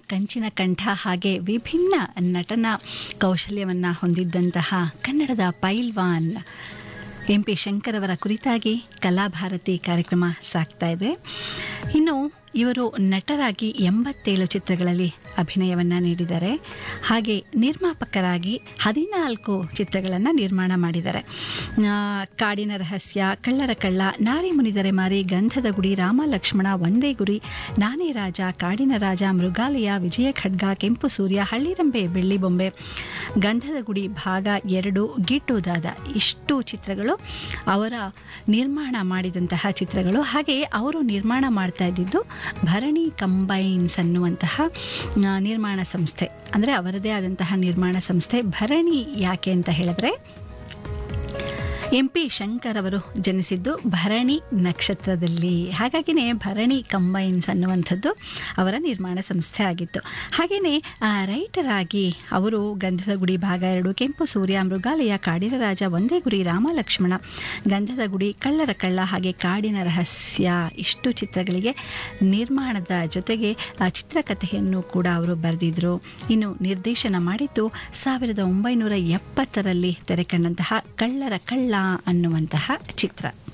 ಕಂಚಿನ ಕಂಠ ಹಾಗೆ ವಿಭಿನ್ನ ನಟನ ಕೌಶಲ್ಯವನ್ನು ಹೊಂದಿದ್ದಂತಹ ಕನ್ನಡದ ಪೈಲ್ವಾನ್ ಎಂ ಪಿ ಶಂಕರ್ ಅವರ ಕುರಿತಾಗಿ ಕಲಾಭಾರತಿ ಕಾರ್ಯಕ್ರಮ ಸಾಗ್ತಾ ಇದೆ ಇನ್ನು ಇವರು ನಟರಾಗಿ ಎಂಬತ್ತೇಳು ಚಿತ್ರಗಳಲ್ಲಿ ಅಭಿನಯವನ್ನು ನೀಡಿದ್ದಾರೆ ಹಾಗೆ ನಿರ್ಮಾಪಕರಾಗಿ ಹದಿನಾಲ್ಕು ಚಿತ್ರಗಳನ್ನು ನಿರ್ಮಾಣ ಮಾಡಿದ್ದಾರೆ ಆ, ಕಾಡಿನ ರಹಸ್ಯ ಕಳ್ಳರ ಕಳ್ಳ ನಾರಿ ಮುನಿದರೆ ಮಾರಿ ಗಂಧದ ಗುಡಿ ರಾಮ ಲಕ್ಷ್ಮಣ ಒಂದೇ ಗುರಿ ನಾನೇ ರಾಜ ಕಾಡಿನ ರಾಜ ಮೃಗಾಲಯ ವಿಜಯ ಖಡ್ಗ ಕೆಂಪು ಸೂರ್ಯ ಹಳ್ಳಿರಂಬೆ ಬೆಳ್ಳಿ ಬೊಂಬೆ ಗಂಧದ ಗುಡಿ ಭಾಗ ಎರಡು ಗಿಟ್ಟು ದಾದ ಇಷ್ಟು ಚಿತ್ರಗಳು ಅವರ ನಿರ್ಮಾಣ ಮಾಡಿದಂತಹ ಚಿತ್ರಗಳು ಹಾಗೆ ಅವರು ನಿರ್ಮಾಣ ಮಾಡ್ತಾ ಇದ್ದಿದ್ದು ಭರಣಿ ಕಂಬೈನ್ಸ್ ಅನ್ನುವಂತಹ ಆ, ನಿರ್ಮಾಣ ಸಂಸ್ಥೆ ಅಂದರೆ ಅವರದೇ ಆದಂತಹ ನಿರ್ಮಾಣ ಸಂಸ್ಥೆ ಭರಣಿ ಯಾಕೆ ಅಂತ ಹೇಳಿದ್ರೆ ಎಂ ಪಿ ಶಂಕರ್ ಅವರು ಜನಿಸಿದ್ದು ಭರಣಿ ನಕ್ಷತ್ರದಲ್ಲಿ ಹಾಗಾಗಿನೇ ಭರಣಿ ಕಂಬೈನ್ಸ್ ಅನ್ನುವಂಥದ್ದು ಅವರ ನಿರ್ಮಾಣ ಸಂಸ್ಥೆ ಆಗಿತ್ತು ಹಾಗೆಯೇ ರೈಟರ್ ಆಗಿ ಅವರು ಗಂಧದ ಗುಡಿ ಭಾಗ ಎರಡು ಕೆಂಪು ಸೂರ್ಯ ಮೃಗಾಲಯ ಕಾಡಿನ ರಾಜ ಒಂದೇ ಗುರಿ ರಾಮ ಲಕ್ಷ್ಮಣ ಗಂಧದ ಗುಡಿ ಕಳ್ಳರ ಕಳ್ಳ ಹಾಗೆ ಕಾಡಿನ ರಹಸ್ಯ ಇಷ್ಟು ಚಿತ್ರಗಳಿಗೆ ನಿರ್ಮಾಣದ ಜೊತೆಗೆ ಆ ಚಿತ್ರಕಥೆಯನ್ನು ಕೂಡ ಅವರು ಬರೆದಿದ್ರು ಇನ್ನು ನಿರ್ದೇಶನ ಮಾಡಿದ್ದು ಸಾವಿರದ ಒಂಬೈನೂರ ಎಪ್ಪತ್ತರಲ್ಲಿ ತೆರೆ ಕಂಡಂತಹ ಕಳ್ಳರ ಕಳ್ಳ ಅನ್ನುವಂತಹ ಚಿತ್ರ